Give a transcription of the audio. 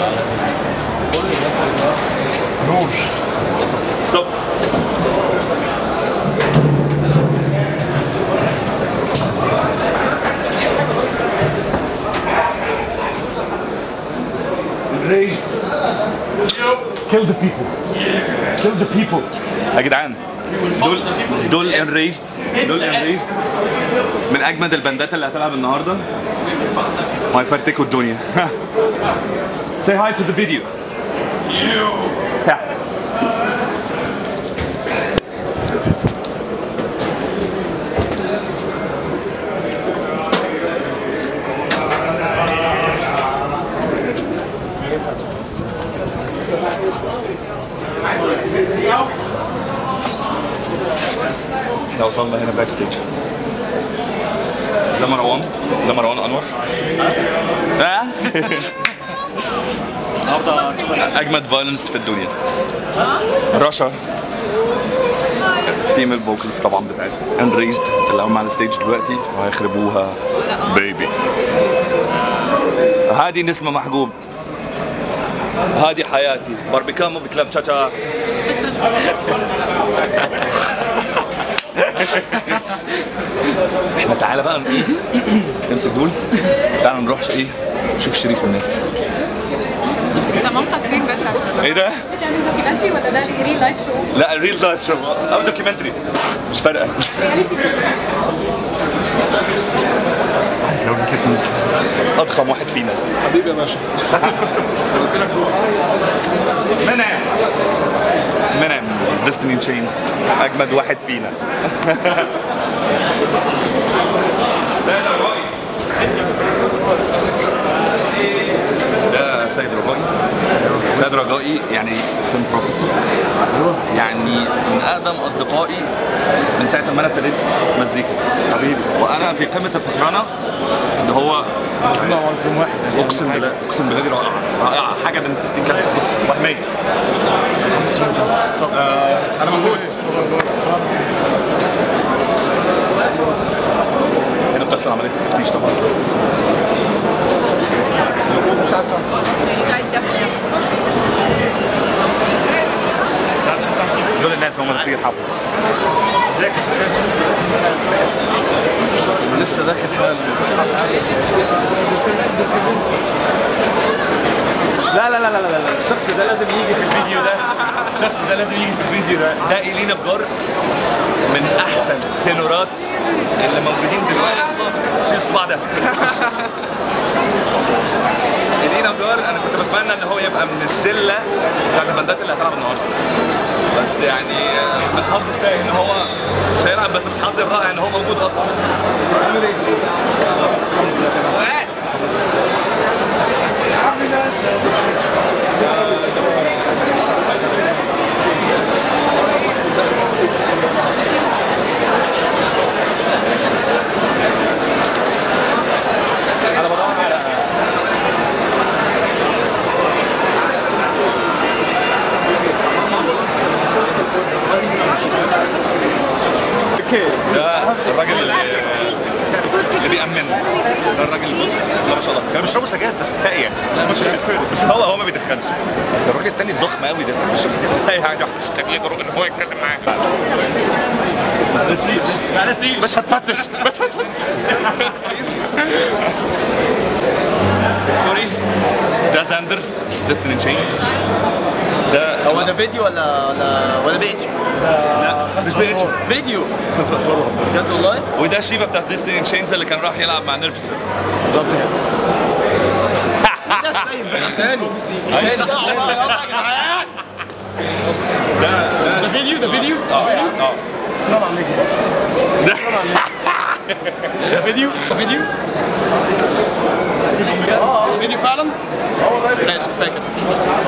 نور بالظبط Enraged. Kill the people. Kill the people. يا جدعان دول دول انريجد دول انريجد من اجمد البندات اللي هتلعب النهارده وهيفرتكوا الدنيا Say hi to the video. Yeah. احنا وصلنا هنا باك ستيج ده مروان ده مروان انور آه. اجمد فايلنس في الدنيا رشا فيميل فوكالز طبعا بتاعتها انريجد اللي هم على الستيج دلوقتي وهيخربوها بيبي هادي نسمة محجوب هادي حياتي باربيكان موفي كلاب تشا احنا تعالى بقى ايه نمسك دول تعالى نروح ايه نشوف شريف والناس انت مامتك فين بس عشان ايه ده؟ بتعمل دوكيومنتري ولا ده ريل لايف شو؟ لا الريل لايف شو او دوكيومنتري مش فارقه لو مسكني اضخم واحد فينا حبيبي يا باشا منعم منعم ديستني تشينز اجمد واحد فينا ده سيد رجائي سيد رجائي يعني سن بروفيسور يعني من اقدم اصدقائي من ساعه ما انا ابتديت مزيكا حبيبي وانا في قمه الفخرانه ان هو نزلنا على فيلم واحد اقسم بالله اقسم بالله دي رائعه رائعه حاجه بنت 60 كلمه بص وهميه آه انا موجود هنا بتحصل عمليه التفتيش طبعا You guys definitely have to دول الناس هم اللي في الحب لسه داخل حال لا لا لا لا لا لا الشخص ده لازم يجي في الفيديو ده الشخص ده لازم يجي في الفيديو ده ده إيلينا بجار من أحسن تنورات اللي موجودين دلوقتي شيل الصباع ده إيلينا بجار أنا كنت بتمنى إن هو يبقى من الشلة بتاعت البندات اللي هتلعب النهارده بس يعني آه، من حظ السيء ان هو مش هيلعب بس من حظ الرائع ان هو موجود اصلا انا بدور على ده الراجل اللي اللي بيأمن ده الراجل اللي بص بسم الله ما شاء الله كانوا بيشربوا سجاير في الساقية يعني مش هو هو ما بيدخنش بس الراجل التاني الضخم قوي ده كان بيشرب سجاير في الساقية عادي واحد مش كان يجرؤ ان هو يتكلم معاه مش هتفتش مش هتفتش سوري ده زاندر ديستني تشينز ده هو ده فيديو ولا ولا ولا بيتي؟ لا مش بيتش فيديو بجد والله؟ وده شيفا بتاع ديستني تشينز اللي كان راح يلعب مع نيرفس بالظبط كده ده السيد بقى ثاني ده ده ده فيديو ده فيديو اه اه سلام عليكم ده ده فيديو ده فيديو فيديو فعلا؟ لا اسف فاكر